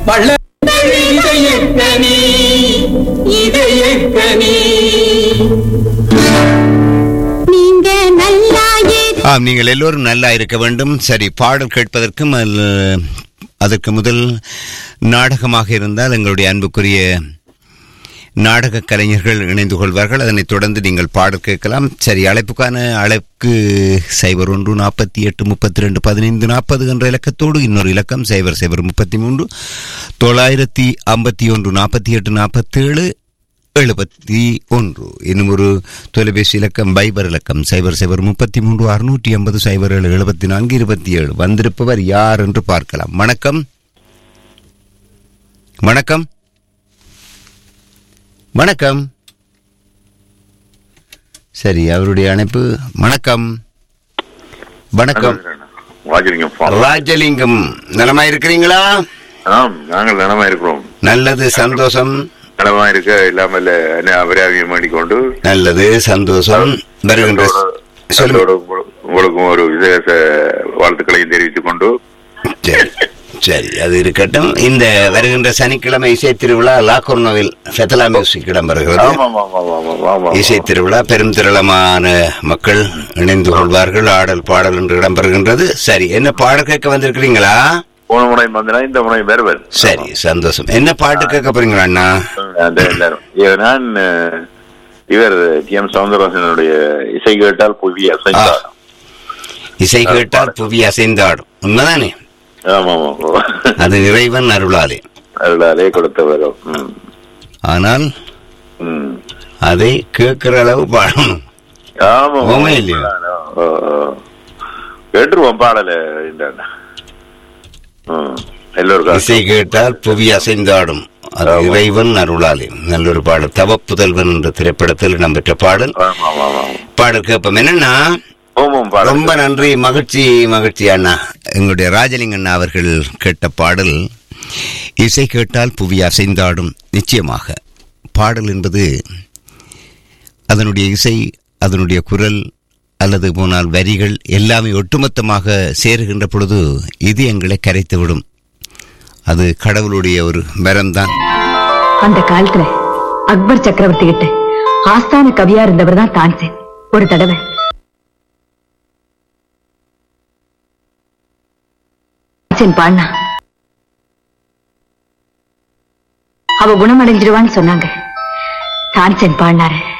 வளர்ந்தது இதயக்கனி இதயக்கனி நீங்க நல்லா இரு- ஆம் நீங்கள் எல்லோரும் நல்லா இருக்க வேண்டும் சரி பாடல் கேட்பதற்கும் அல்ல- அதற்கு முதல் நாடகமாக இருந்தால் எங்களுடைய அன்புக்குரிய நாடக கலைஞர்கள் இணைந்து கொள்வார்கள் அதனைத் தொடர்ந்து நீங்கள் பாடல் கேட்கலாம் சரி அழைப்புக்கான அழைப்பு சைபர் ஒன்று நாற்பத்தி எட்டு முப்பத்தி ரெண்டு பதினைந்து நாற்பது என்ற இலக்கத்தோடு இன்னொரு இலக்கம் சைபர் சைபர் முப்பத்தி மூன்று தொள்ளாயிரத்தி ஐம்பத்தி ஒன்று நாற்பத்தி எட்டு நாற்பத்தேழு எழுபத்தி ஒன்று இன்னும் ஒரு தொலைபேசி இலக்கம் பைபர் இலக்கம் சைபர் சைபர் முப்பத்தி மூன்று அறுநூற்றி எண்பது சைபர் ஏழு எழுபத்தி நான்கு இருபத்தி ஏழு வந்திருப்பவர் யார் என்று பார்க்கலாம் வணக்கம் வணக்கம் வணக்கம் சரி அவருடைய அணைப்பு வணக்கம் வணக்கம் வாஜிலிங்கம் ராஜலிங்கம் நலமா இருக்கிறீங்களா ஆம் நாங்கள் நலமா இருக்கிறோம் நல்லது சந்தோஷம் நலமா இருக்க இல்லாமல் என்ன அபராதம் பண்ணிக்கொண்டு நல்லது சந்தோஷம் வருகின்ற சொல்லுங்க அதோடு உங்களு- உங்களுக்கும் ஒரு விசேஷ வாழ்த்துக்களையும் தெரிவித்துக் கொண்டு சரி சரி அது இருக்கட்டும் இந்த வருகின்ற சனிக்கிழமை இசை திருவிழா லாக்கோர்னோவில் ஃபெத்தலா மியூசிக் இடம்பெறுகிறது ஆமா ஆமா ஆமா ஆமா ஆமா இசை திருவிழா பெரும் திரளமான மக்கள் இணைந்து கொள்வார்கள் ஆடல் பாடல் என்று இடம்பெறுகின்றது சரி என்ன பாடல் கேட்க வந்திருக்கிறீங்களா போன முறை வந்தனா இந்த முறை வருவர் சரி சந்தோஷம் என்ன பாட்டு கேட்க போறீங்களா அண்ணா அந்த எல்லாரும் இவ- நான் அஹ், இவர் டி எம் சவுந்தரராஜனுடைய இசை கேட்டால் புவிய அசைந்தார் இசை கேட்டால் புவி அசைந்தாடும் உண்மைதானே ஆமா ஆமா அது இறைவன் அருளாலே அதனாலே கொடுத்தவர் ம். ஆனால் ம். அதை கேட்கிற அளவு பாடணும் ஆமா உண்மை இல்லையா? ஓ, ஓ. கேட்டுருவோம் பாடல இந்த எல்லோருக்கும் இசை கேட்டால் புவி அசைந்தாடும் அது ஆமா. இறைவன் அருளாலே நல்லொரு பாடல் தவப்புதல்வன் என்ற திரைப்படத்தில் இடம்பெற்ற பாடல் ஆமா ஆமா ஆமா பாடல் கேட்போம் என்னன்னா ஓமம் பாடல் ரொம்ப நன்றி மகிழ்ச்சி மகிழ்ச்சி அண்ணா எங்களுடைய ராஜலிங்க அண்ணா அவர்கள் கேட்ட பாடல் இசை கேட்டால் புவி அசைந்தாடும் நிச்சயமாக பாடல் என்பது அதனுடைய இசை அதனுடைய குரல் அல்லது போனால் வரிகள் எல்லாமே ஒட்டுமொத்தமாக சேருகின்ற பொழுது இது எங்களை கரைத்துவிடும் அது கடவுளுடைய ஒரு வரம்தான் அந்த காலத்துல அக்பர் சக்கரவர்த்தி கிட்ட ஆஸ்தான கவியா இருந்தவர் தான் தான்சேன் ஒரு தடவை தான்சேன் பாடினா அவ குணமடைஞ்சிருவான்னு சொன்னாங்க தான்சேன் பாடினாரு